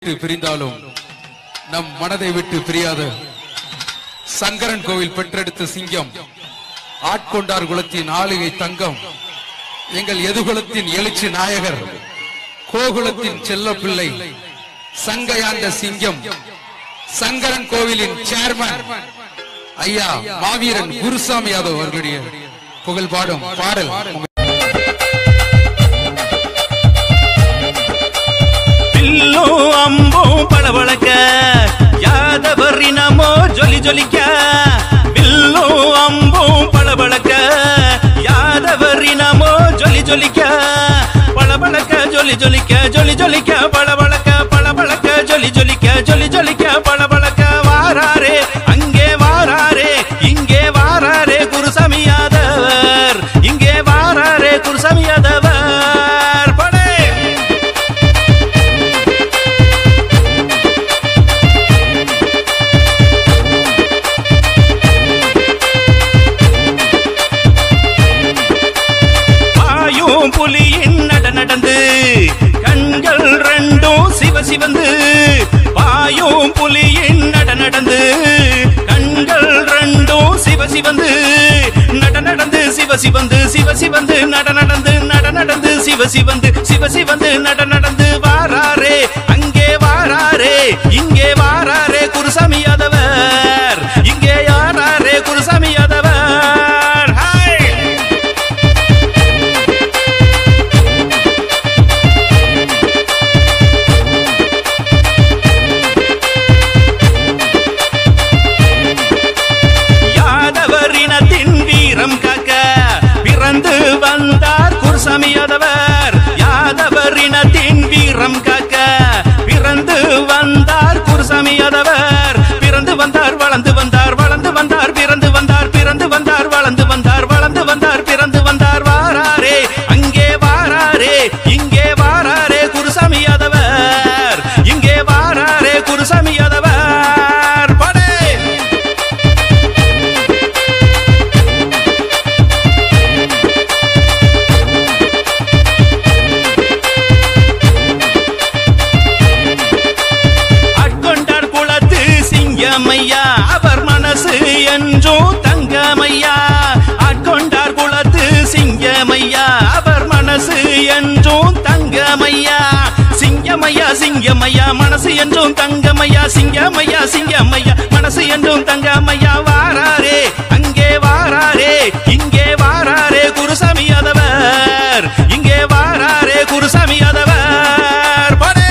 விட்டு பிரிந்தாலும் நம் மனதை விட்டு பிரியாத சங்கரன் கோவில் பெற்றெடுத்த சிங்கம் ஆட்கொண்டார் குலத்தின் ஆளுகை தங்கம் எங்கள் எதுகுலத்தின் எழுச்சி நாயகர் கோகுலத்தின் செல்ல பிள்ளை சங்கையாண்ட சிங்கம் சங்கரன் கோவிலின் சேர்மன் ஐயா மாவீரன் குருசாமி யாதவ் அவர்களுடைய புகழ் பாடும் பாடல் பில்லும் அம்பும் பளபளக்க யாதவரி நமோ ஜொலி ஜொலிக்க பில்லும் அம்பும் பளபளக்க யாதவரி நமோ ஜொலி ஜொலிக்க பளபளக்க ஜொலி ஜொலிக்க ஜொலி ஜொலிக்க பளபளக்க பளபளக்க ஜொலி ஜொலிக்க ஜொலி ஜொலிக்க பளபளக்க வாராரே அங்கே வாராரே இங்கே வாராரே குருசாமி யாதவர் இங்கே வாராரே குருசாமி யாதவர் படே பாயும் புலியின் நட நடந்து கண்கள் ரெண்டும் சிவ சிவந்து பாயும் புலியின் நட நடந்து கண்கள் ரெண்டும் சிவ சிவந்து நட நடந்து சிவ சிவந்து சிவ சிவந்து நட நடந்து நட நடந்து சிவ சிவந்து சிவ சிவந்து நட நடந்து வாராரே அங்கே வாராரே இங்கே வாராரே குருசாமி யாதவர் இங்கே யாராரே குருசாமி யாதவர் ஹாய் யாதவரினத்தின் வீரம் காக்க பிறந்து வந்தார் குருசாமி யாதவர் யாதவரினத்தின் வீரம் காக்க பிறந்து வந்தார் குருசாமி யாதவர் பிறந்து வந்தார் வளர்ந்து வந்தார் வளர்ந்து வந்தார் பிறந்து வந்தார் பிறந்து வந்தார் வளர்ந்து வந்தார் வளர்ந்து வந்தார் பிறந்து வந்தார் வாராரே அங்கே வாராரே இங்கே வாராரே குருசாமி யாதவர் இங்கே வாராரே குருசாமி யாதவர் படே ஆட்கொண்டார் குளத்து சிங்கமையா அவர் மனசு என்றும் தங்கமையா ஆட்கொண்டார் குளத்து சிங்கமையா அவர் மனசு என்றும் தங்கமையா சிங்கமையா சிங்கமையா மனசு என்றும் தங்கமையா சிங்கமையா சிங்கமையா மனசு என்றும் தங்கமையா வாராரே அங்கே வாராரே இங்கே வாராரே குருசாமி யாதவர் இங்கே வாராரே குருசாமி யாதவர் படே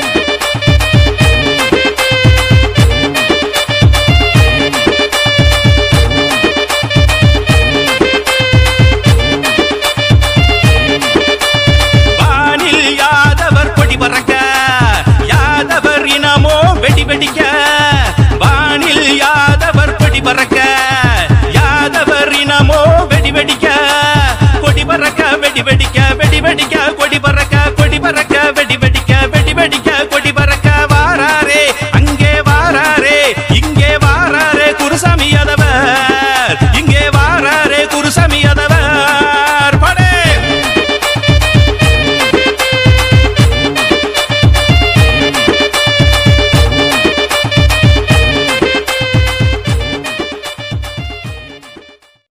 வானில் யாதவர் கொடி பறக்க யாதவர் இனமோ வெடி வெடிக்க வானில் யாதவர் கொடி பறக்க யாதவர் இனமோ வெடி வெடிக்க கொடி பறக்க வெடி வெடிக்க வெடி வெடிக்க கொடி பறக்க